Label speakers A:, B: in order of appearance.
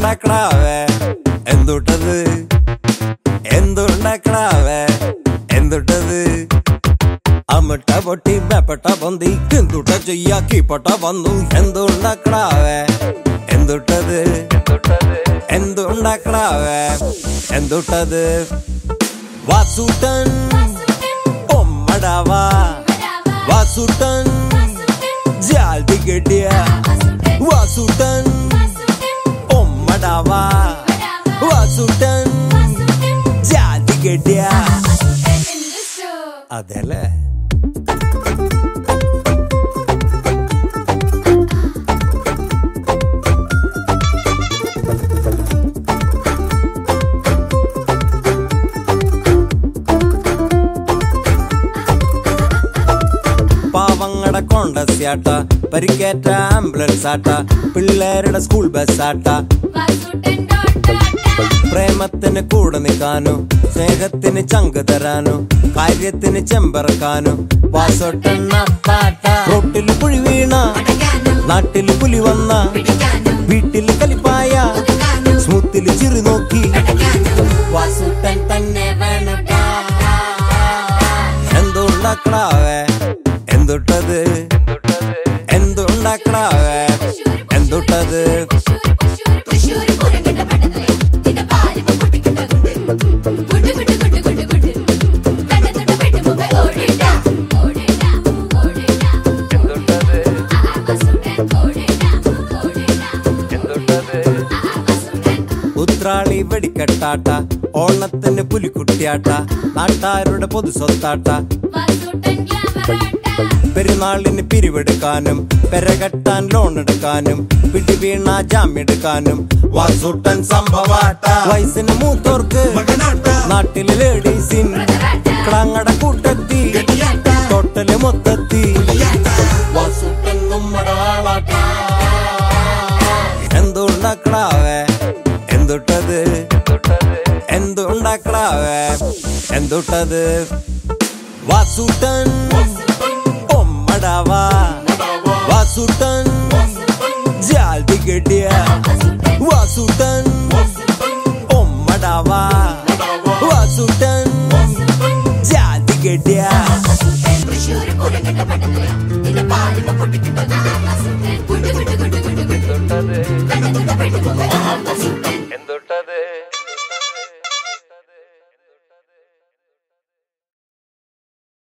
A: എന്തുണ്ടാക്കടാവേ എന്തുട്ടത് എന്തുണ്ടാക്കടാവേ എന്തുട്ടത് അമിട്ട പൊട്ടി മേപ്പെട്ട പൊന്തി എന്തുട്ട ചെയ്യാക്കി പൊട്ട വന്നു എന്തുണ്ടാക്കടാവേ എന്തുട്ടത് എന്തുണ്ടാക്കടാവേ എന്തുട്ടത് വാസുട്ടൻ ഒമ്മടാവാ വാസുട്ടൻ ജാൽതി കെട്ടിയ വാസുട്ടൻ ഒമ്മടാവാ വാസുട്ടൻ ജാതി കെട്ടിയ അതല്ലേ പാവങ്ങടെ കോണ്ടസ്യാട്ട പരിക്കേറ്റ ആംബുലൻസ് ആട്ട പിള്ളേരുടെ സ്കൂൾ ബസ് ആട്ട പ്രേമത്തിന് കൂടെ നിൽക്കാനോ സ്നേഹത്തിന് ചങ്ക് തരാനോ കാര്യത്തിന് ചെമ്പറക്കാനോ വാസോട്ടെണ്ണ റോട്ടില് കുഴി വീണ നാട്ടില് പുലി വന്ന വീട്ടില് കലിപ്പായ സ്മൂത്തില് ചിറി നോക്കി വാസുട്ടൻ തന്നെ വേണട്ടാ എന്തുണ്ടാക്കടാവേ എന്തുട്ടത് എന്തുണ്ടാക്കടാവേ എന്തുട്ടത് ഉത്രാളി വെടിക്കെട്ടാട്ട ഓണത്തിന് പുലിക്കുട്ടിയാട്ട നാട്ടാരുടെ പൊതു സ്വത്താട്ട പെരുന്നാളിന് പിരിവെടുക്കാനും പെരകെട്ടാൻ ലോൺ എടുക്കാനും പിടിവീണ ജാമ്യെടുക്കാനും വാസൂട്ടൻ സംഭവാട്ട വയസ്സിന് മൂത്തോർക്ക് നാട്ടിലെ ലേഡീസിൻ ക്ലാങ്ങട കൂട്ടത്തി ടോട്ടല് മൊത്തത്തി വാസൂട്ടൻ നമ്മുടെ ആളാട്ട എന്തുണ്ടാക്കടാവേ എന്തുട്ടത് എന്തുണ്ടാക്കടാവേ എന്തുട്ടത് വാസൂട്ടൻ ഒമ്മടാവാ വാസൂട്ടൻ ജാൽതി കെട്ടിയ വാസൂട്ടൻ ഒമ്മടാവാ വാസൂട്ടൻ ജാൽതി കെട്ടിയ
B: പൊട്ടിക്കിട്ടത്